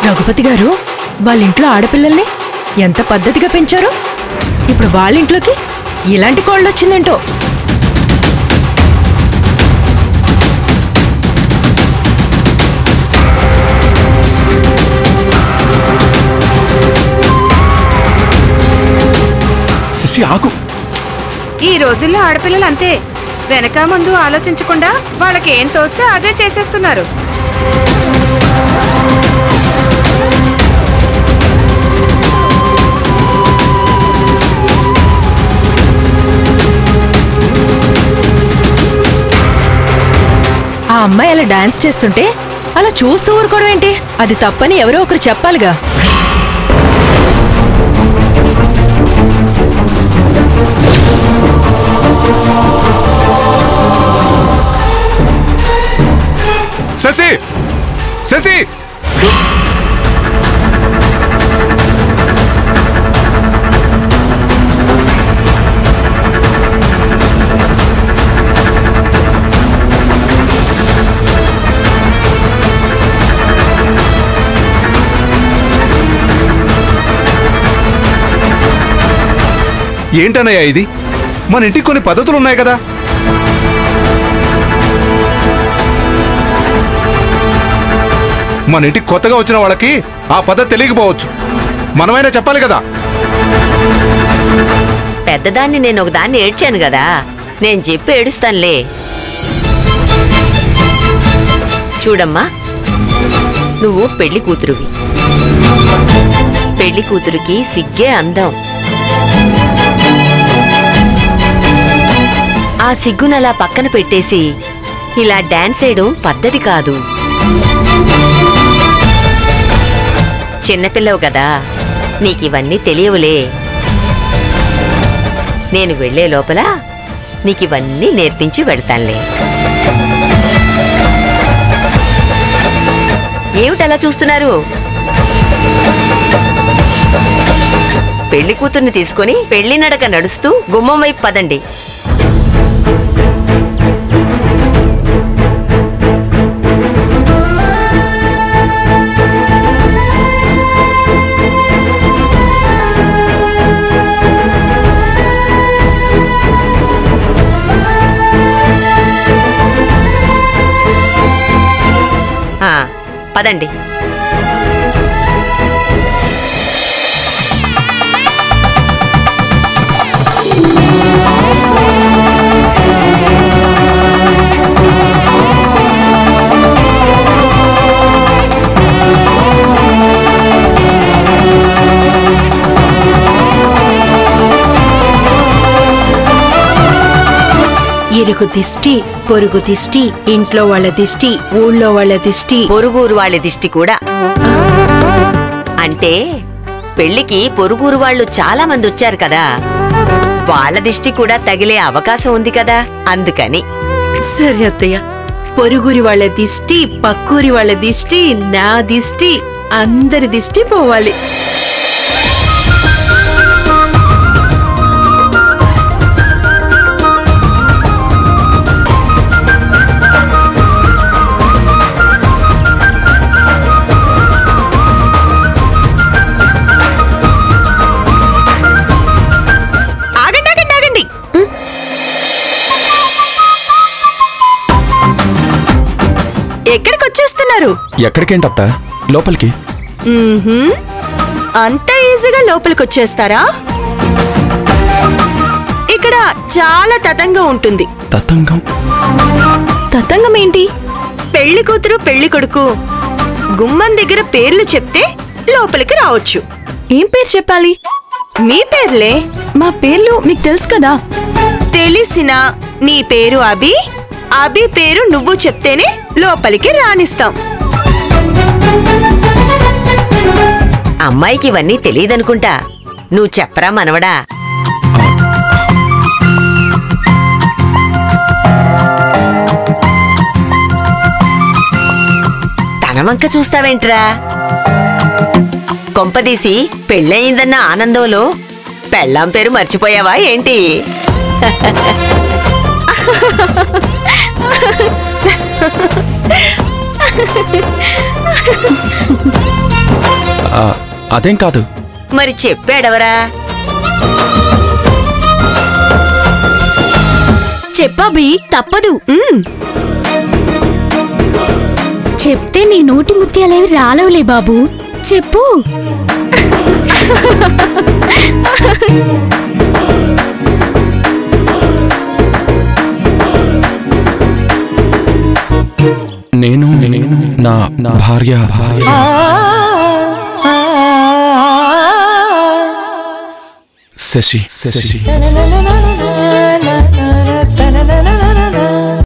రఘుపతి గారు వాళ్ళ ఇంట్లో ఆడపిల్లల్ని ఎంత పద్ధతిగా పెంచారు ఇప్పుడు వాళ్ళ ఇంట్లోకి ఇలాంటి కోళ్ళు వచ్చిందేంటో శశి ఆకు ఈ రోజుల్లో ఆడపిల్లలు అంతే వెనక ముందు ఆలోచించకుండా వాళ్ళకి ఏం తోస్తే అదే చేసేస్తున్నారు ఆ అమ్మాయి అలా డాన్స్ చేస్తుంటే అలా చూస్తూ ఊరుకోవడం ఏంటి అది తప్పని ఎవరో ఒకరు చెప్పాలిగా శశి శశి ఏంటన్నయ్య ఇది మన ఇంటికి కొన్ని పద్ధతులు ఉన్నాయి కదా మన ఇంటికి కొత్తగా వచ్చిన వాళ్ళకి ఆ పద్ధతి తెలియకపోవచ్చు మనమైనా చెప్పాలి కదా పెద్దదాన్ని నేను ఒకదాన్ని ఏడ్చాను కదా నేను చెప్పి ఏడుస్తానులే చూడమ్మా నువ్వు పెళ్లి కూతురువి పెళ్లి కూతురుకి సిగ్గే అందం ఆ సిగ్గునలా పక్కన పెట్టేసి ఇలా డాన్స్ వేయడం పద్ధతి కాదు చిన్నపిల్లవు కదా నీకివన్నీ తెలియవులే నేను వెళ్లే లోపల నీకివన్నీ నేర్పించి వెళ్తానులే ఏమిటలా చూస్తున్నారు పెళ్లి కూతుర్ని తీసుకొని పెళ్లి నడక నడుస్తూ గుమ్మం వైపు పదండి ఆ, పదండి ఇరుగు దిష్టి పొరుగు దిష్టి ఇంట్లో వాళ్ళ దిష్టి ఊళ్ళో వాళ్ళ దిష్టి పొరుగురు వాళ్ళ దిష్టి కూడా అంటే పెళ్లికి పొరుగురు వాళ్ళు చాలా మంది వచ్చారు కదా వాళ్ళ దిష్టి కూడా తగిలే అవకాశం ఉంది కదా అందుకని సరే అత్తయ్య పొరుగురి వాళ్ళ దిష్టి పక్కూరి వాళ్ళ దిష్టి నా దిష్టి అందరి దిష్టి పోవాలి ఆగండి ఆగండి ఆగండి ఎక్కడికి వచ్చేస్తున్నారు ఎక్కడికేంటత్త లోపలికి మ్మ్హ్మ్. అంత ఈజీగా లోపలికి వచ్చేస్తారా ఇక్కడ చాలా తతంగా ఉంటుంది తతంగం తతంగం ఏంటి పెళ్లి కూతురు పెళ్లి కొడుకు గుమ్మం దగ్గర పేర్లు చెప్తే లోపలికి రావచ్చు ఏం పేరు చెప్పాలి మీ పేర్లే మా పేర్లు మీకు తెలుసు కదా తెలిసిన నీ పేరు అభి అభి పేరు నువ్వు చెప్తేనే లోపలికి రానిస్తాం అమ్మాయికి ఇవన్నీ తెలియదనుకుంటా నువ్వు చెప్పరా మనవడా తన వంక చూస్తావేంట్రా కొంపదీసి పెళ్ళయిందన్న ఆనందంలో పెళ్ళాం పేరు మర్చిపోయావా ఏంటి ఆ, అదేం కాదు మరి చెప్పాడవరా చెప్పాబి తప్పదు ఉమ్. చెప్తే నీ నోటి ముత్యాలేవి రాలవులే బాబు చెప్పు నేను నా నా భార్య Shashi Shashi na na na na na na na na na na